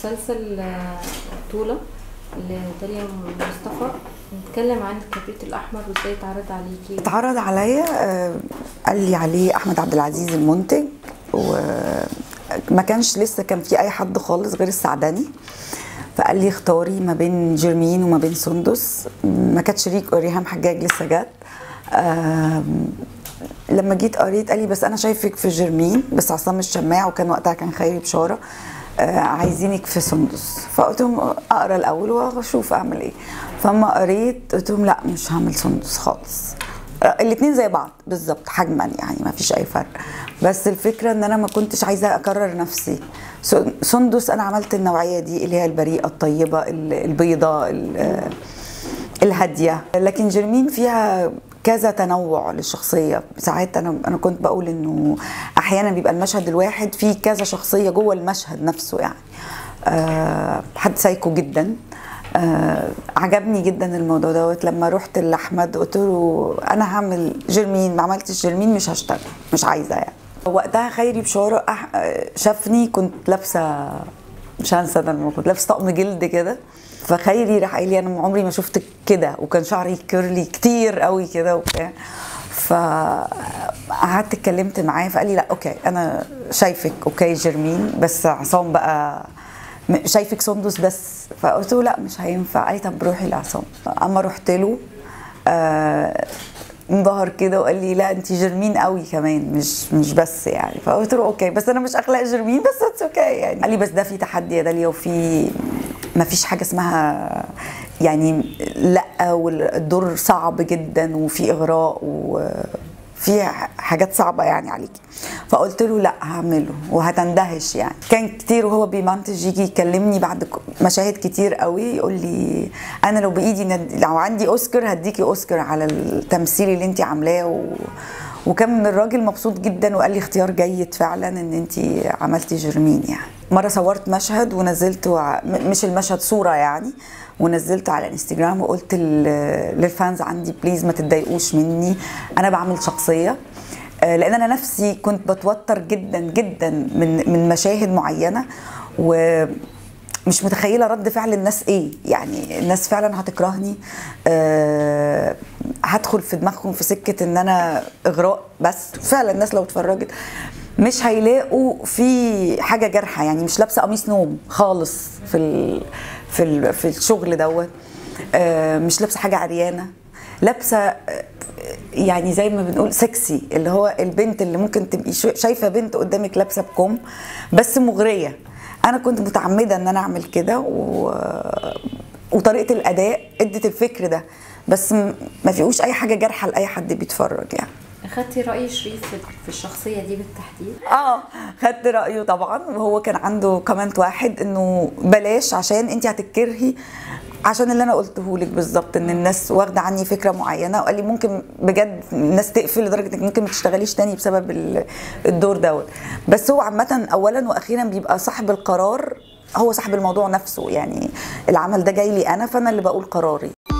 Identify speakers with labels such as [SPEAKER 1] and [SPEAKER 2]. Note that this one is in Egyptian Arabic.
[SPEAKER 1] مسلسل آه، بطولة لداليا مصطفى نتكلم عن الكبريت الأحمر وازاي اتعرض عليكي
[SPEAKER 2] اتعرض عليا آه، قال لي عليه احمد عبد العزيز المنتج وما كانش لسه كان في اي حد خالص غير السعدني فقال لي اختاري ما بين جيرمين وما بين سندس ما كانتش ريك ريهام حجاج لسه جت آم، لما جيت قريت قال لي بس انا شايفك في جيرمين بس عصام الشماع وكان وقتها كان خيري بشاره آه، عايزينك في سندس فقلت لهم اقرا الاول واشوف اعمل ايه فما قريت قلت لهم لا مش هعمل سندس خالص الاثنين زي بعض بالظبط حجما يعني ما فيش اي فرق بس الفكره ان انا ما كنتش عايزه اكرر نفسي سن- سندس انا عملت النوعيه دي اللي هي البريئه الطيبه ال- البيضاء ال- الهاديه لكن جرمين فيها كذا تنوع للشخصيه ساعات انا انا كنت بقول انه احيانا بيبقى المشهد الواحد فيه كذا شخصيه جوه المشهد نفسه يعني أه حد سايكو جدا آه عجبني جدا الموضوع دوت لما رحت لاحمد قلت له انا هعمل جرمين ما عملتش جرمين مش هشتغل مش عايزه يعني وقتها خيري بشاره أح... آه، شافني كنت لابسه مش هنسى ده لما كنت لابسه طقم جلد كده فخيري راح قال لي انا عمري ما شفتك كده وكان شعري كيرلي كتير قوي كده وبتاع فقعدت اتكلمت معاه فقال لي لا اوكي انا شايفك اوكي جرمين بس عصام بقى م- شايفك سندس بس فقلت له لا مش هينفع قال لي طب روحي لعصام اما رحت له آه انبهر كده وقال لي لا انت جرمين قوي كمان مش مش بس يعني فقلت له اوكي بس انا مش اخلاق جرمين بس اتس اوكي يعني قال لي بس ده في تحدي يا داليا وفي ما فيش حاجه اسمها يعني لا والدور صعب جدا وفي اغراء و في حاجات صعبة يعني عليكي فقلت له لا هعمله وهتندهش يعني كان كتير وهو بيمنتج يجي يكلمني بعد ك- مشاهد كتير قوي يقول لي انا لو بايدي ند... لو عندي اوسكار هديكي اوسكار على التمثيل اللي انت عاملاه و... وكان الراجل مبسوط جدا وقال لي اختيار جيد فعلا ان انت عملتي جرمين يعني مره صورت مشهد ونزلته ع- م- مش المشهد صوره يعني ونزلته على الانستجرام وقلت لل- للفانز عندي بليز ما تتضايقوش مني انا بعمل شخصيه آه، لان انا نفسي كنت بتوتر جدا جدا من من مشاهد معينه و مش متخيله رد فعل الناس ايه يعني الناس فعلا هتكرهني أه هدخل في دماغهم في سكه ان انا اغراء بس فعلا الناس لو اتفرجت مش هيلاقوا في حاجه جارحه يعني مش لابسه قميص نوم خالص في ال في ال في الشغل دوت أه مش لابسه حاجه عريانه لابسه آه، يعني زي ما بنقول سكسي اللي هو البنت اللي ممكن تبقي شو- شايفه بنت قدامك لابسه بكم بس مغريه انا كنت متعمده ان انا اعمل كده و... وطريقه الاداء ادت الفكر ده بس م- ما فيهوش اي حاجه جارحه لاي حد بيتفرج يعني
[SPEAKER 1] أخدتي رأي شريف في- في الشخصية دي بالتحديد
[SPEAKER 2] اه خدت رايه طبعا وهو كان عنده كومنت واحد انه بلاش عشان انت هتتكرهي عشان اللي انا قلته لك بالظبط ان الناس واخده عني فكره معينه وقال لي ممكن بجد الناس تقفل لدرجه انك ممكن ما تشتغليش تاني بسبب ال- الدور دوت بس هو عامه اولا واخيرا بيبقى صاحب القرار هو صاحب الموضوع نفسه يعني العمل ده جاي لي انا فانا اللي بقول قراري